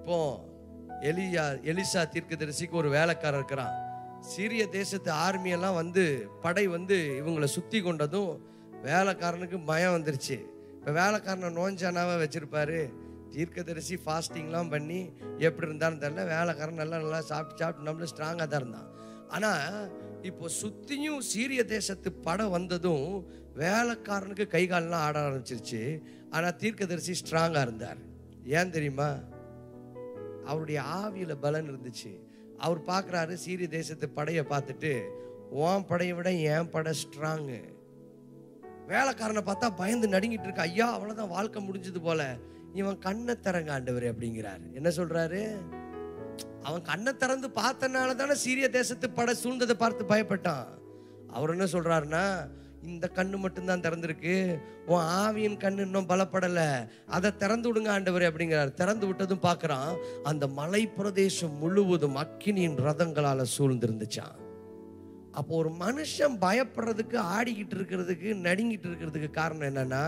இப்போ எலியா எலிசா தீர்க்கதரிசிக்கு ஒரு வேலைக்காரன் இருக்கிறான் சீரிய தேசத்து ஆர்மியெல்லாம் வந்து படை வந்து இவங்களை சுத்தி கொண்டதும் வேலைக்காரனுக்கு பயம் வந்துருச்சு இப்போ வேலைக்காரனை நோஞ்சானாவே வச்சிருப்பாரு தீர்க்கதரிசி ஃபாஸ்டிங்லாம் பண்ணி எப்படி இருந்தாலும் தெரியல வேலைக்காரன் நல்லா நல்லா சாப்பிட்டு சாப்பிட்டு நம்மள ஸ்ட்ராங்காக தான் இருந்தான் ஆனால் இப்போ சுத்தியும் சீரிய தேசத்து படம் வந்ததும் வேலைக்காரனுக்கு கை கால்லாம் ஆட ஆரம்பிச்சிருச்சு ஆனால் தீர்க்கதரிசி ஸ்ட்ராங்காக இருந்தார் ஏன் தெரியுமா அவருடைய ஆவியில பலன் இருந்துச்சு அவர் பார்க்குறாரு சீரிய தேசத்து படையை பார்த்துட்டு உன் படையை விட என் படை ஸ்ட்ராங்கு வேலைக்காரனை பார்த்தா பயந்து நடுங்கிட்டு இருக்க ஐயா அவ்வளோதான் வாழ்க்கை முடிஞ்சது போல இவன் கண்ணை திறங்க ஆண்டவர் அப்படிங்கிறாரு என்ன சொல்றாரு அவன் கண்ணை திறந்து பார்த்தனால தானே சீரிய தேசத்து படை சூழ்ந்ததை பார்த்து பயப்பட்டான் அவர் என்ன சொல்றாருன்னா இந்த கண்ணு மட்டும்தான் திறந்திருக்கு உன் ஆவியின் கண்ணு இன்னும் பலப்படலை அதை திறந்து விடுங்க ஆண்டவர் அப்படிங்கிறார் திறந்து விட்டதும் பார்க்குறான் அந்த மலை பிரதேசம் முழுவதும் அக்கினியின் ரதங்களால சூழ்ந்திருந்துச்சான் அப்போ ஒரு மனுஷன் பயப்படுறதுக்கு ஆடிக்கிட்டு இருக்கிறதுக்கு நடுங்கிட்டு இருக்கிறதுக்கு காரணம் என்னன்னா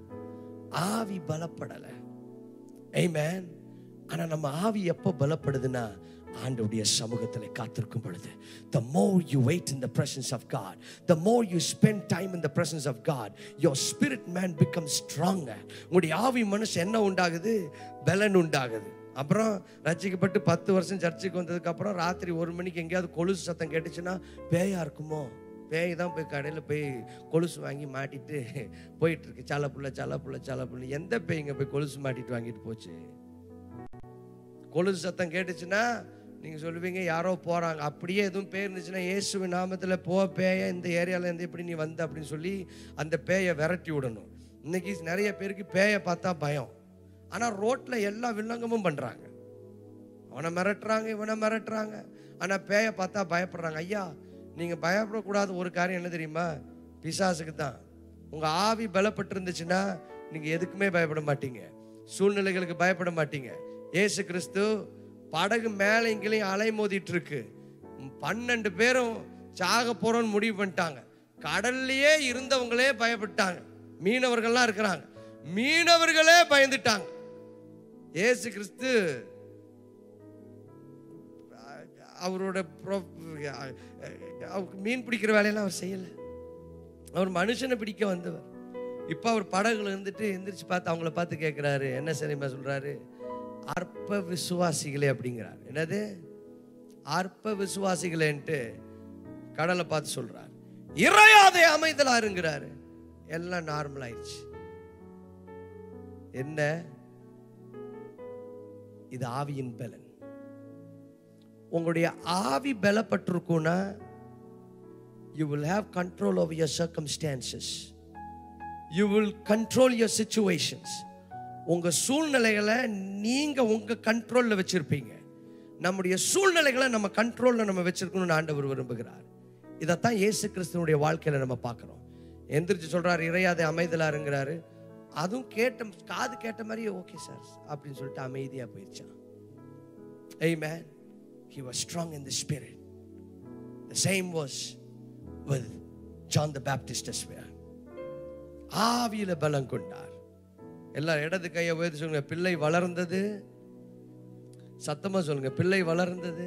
ஆவி பலப்படலை Amen ஆனா நம்ம ஆவி எப்போ பலப்படுதுன்னா ஆண்டவுடைய சமூகத்தில் காத்திருக்கும் பொழுது the more you wait in the presence of God the more you spend time in the presence of God your spirit man becomes stronger உங்களுடைய ஆவி மனசு என்ன உண்டாகுது பலன் உண்டாகுது அப்புறம் ரட்சிக்கப்பட்டு பத்து வருஷம் சர்ச்சுக்கு வந்ததுக்கு அப்புறம் ராத்திரி ஒரு மணிக்கு எங்கேயாவது கொலுசு சத்தம் கேட்டுச்சுன்னா பேயா இருக்குமோ பேய் தான் போய் கடையில் போய் கொலுசு வாங்கி மாட்டிட்டு போயிட்டு இருக்கு சல புள்ள சல புள்ள சல புள்ள எந்த பேய்ங்க போய் கொலுசு மாட்டிட்டு வாங்கிட்டு போச்சு கொலுசு சத்தம் கேட்டுச்சுன்னா நீங்கள் சொல்லுவீங்க யாரோ போகிறாங்க அப்படியே எதுவும் பேர் இருந்துச்சுன்னா இயேசுவின் நாமத்தில் போ பேய இந்த ஏரியாவில் இருந்து எப்படி நீ வந்த அப்படின்னு சொல்லி அந்த பேயை விரட்டி விடணும் இன்னைக்கு நிறைய பேருக்கு பேயை பார்த்தா பயம் ஆனால் ரோட்டில் எல்லா வில்லங்கமும் பண்ணுறாங்க அவனை மிரட்டுறாங்க இவனை மிரட்டுறாங்க ஆனால் பேயை பார்த்தா பயப்படுறாங்க ஐயா நீங்கள் பயப்படக்கூடாத ஒரு காரியம் என்ன தெரியுமா பிசாசுக்கு தான் உங்கள் ஆவி பலப்பட்டு இருந்துச்சுன்னா நீங்கள் எதுக்குமே பயப்பட மாட்டீங்க சூழ்நிலைகளுக்கு பயப்பட மாட்டீங்க ஏசு கிறிஸ்து படகு மேலே இங்கேயும் அலை மோதிட்டு இருக்கு பன்னெண்டு பேரும் சாக போறோம்னு முடிவு பண்ணிட்டாங்க கடல்லையே இருந்தவங்களே பயப்பட்டாங்க மீனவர்கள்லாம் இருக்கிறாங்க மீனவர்களே பயந்துட்டாங்க ஏசு கிறிஸ்து அவரோட ப்ரோ- அவருக்கு மீன் பிடிக்கிற வேலையெல்லாம் அவர் செய்யலை அவர் மனுஷனை பிடிக்க வந்தவர் இப்போ அவர் படகுல இருந்துட்டு எந்திரிச்சு பார்த்து அவங்கள பார்த்து கேட்குறாரு என்ன சரிமா சொல்றாரு அற்ப விசுவாசிகளே அப்படிங்கிறார் என்னது அற்ப விசுவாசிகளேன்ட்டு கடலை பார்த்து சொல்றார் இறையாதே அமைதலா இருங்கிறாரு எல்லாம் நார்மல் ஆயிடுச்சு என்ன இது ஆவியின் பலன் உங்களுடைய ஆவி பலப்பட்டிருக்கும்னா you will have control over your circumstances you will control your situations உங்க சூழ்நிலைகளை நீங்க உங்க கண்ட்ரோல்ல வச்சிருப்பீங்க நம்முடைய சூழ்நிலைகளை நம்ம கண்ட்ரோல்ல நம்ம வச்சிருக்கணும்னு ஆண்டவர் விரும்புகிறார் இதைத்தான் இயேசு கிறிஸ்துவனுடைய வாழ்க்கையில நம்ம பார்க்கிறோம் எந்திரிச்சு சொல்றாரு இறையாதே அமைதலா இருங்கிறாரு அதுவும் கேட்ட காது கேட்ட மாதிரியே ஓகே சார் அப்படின்னு சொல்லிட்டு அமைதியா போயிடுச்சான் Amen. He was strong in the spirit. The same was with John the Baptist as well. ஆவியில பலம் கொண்டார் எல்லாரும் இடது கையை உயர்த்தி சொல்லுங்க பிள்ளை வளர்ந்தது சத்தமா சொல்லுங்க பிள்ளை வளர்ந்தது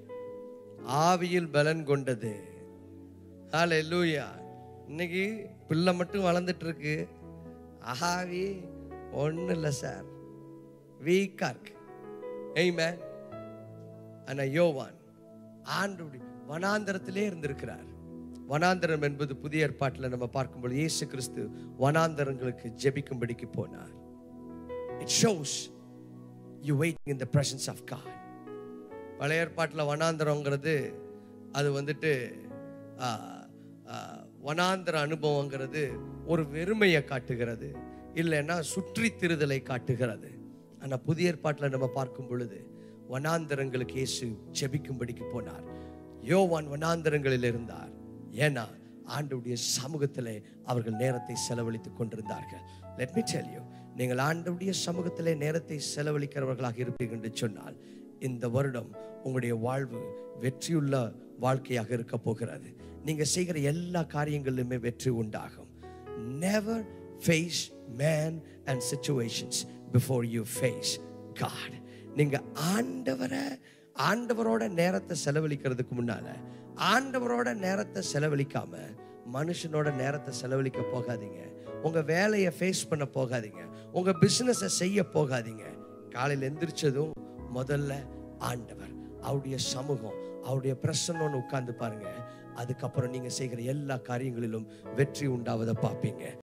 ஆவியில் பலன் கொண்டது ஹalleluya இன்னைக்கு பிள்ளை மட்டும் வளர்ந்துட்டு இருக்கு ஆவி ஒன்றும் இல்லை சார் வீக்கா இருக்கு Amen. ஆனா யோவான் ஆண்டுடைய வனாந்தரத்திலே இருந்திருக்கிறார் வனாந்தரம் என்பது புதிய ஏற்பாட்டில் நம்ம பார்க்கும்போது இயேசு கிறிஸ்து வனாந்தரங்களுக்கு ஜெபிக்கும்படிக்கு போனார் it shows you waiting in the presence of God பழைய ஏற்பாட்டில் வனாந்தரங்கிறது அது வந்துட்டு ஆ, ஆ, வனாந்தர அனுபவங்கிறது ஒரு வெறுமையை காட்டுகிறது இல்லைன்னா சுற்றி திருதலை காட்டுகிறது ஆனால் புதிய ஏற்பாட்டில் நம்ம பார்க்கும் பொழுது வனாந்தரங்களுக்கு இயேசு ஜெபிக்கும்படிக்கு போனார் யோவான் வனாந்தரங்களில் இருந்தார் ஏன்னா ஆண்டவுடைய சமூகத்திலே அவர்கள் நேரத்தை செலவழித்துக் கொண்டிருந்தார்கள் லெட் மீ டெல் யூ நீங்கள் ஆண்டவுடைய சமூகத்திலே நேரத்தை செலவழிக்கிறவர்களாக இருப்பீர்கள் என்று சொன்னால் இந்த வருடம் உங்களுடைய வாழ்வு வெற்றியுள்ள வாழ்க்கையாக இருக்க போகிறது நீங்க செய்கிற எல்லா காரியங்களிலுமே வெற்றி உண்டாகும் never face man and situations before you face God நீங்க ஆண்டவரை ஆண்டவரோட நேரத்தை செலவழிக்கிறதுக்கு முன்னால ஆண்டவரோட நேரத்தை செலவழிக்காம மனுஷனோட நேரத்தை செலவழிக்க போகாதீங்க உங்க வேலையை ஃபேஸ் பண்ண போகாதீங்க உங்க பிசினஸை செய்ய போகாதீங்க காலையில் எந்திரிச்சதும் முதல்ல ஆண்டவர் அவருடைய சமூகம் அவருடைய பிரசன்னம்னு உட்கார்ந்து பாருங்க அதுக்கப்புறம் நீங்க செய்கிற எல்லா காரியங்களிலும் வெற்றி உண்டாவதை பார்ப்பீங்க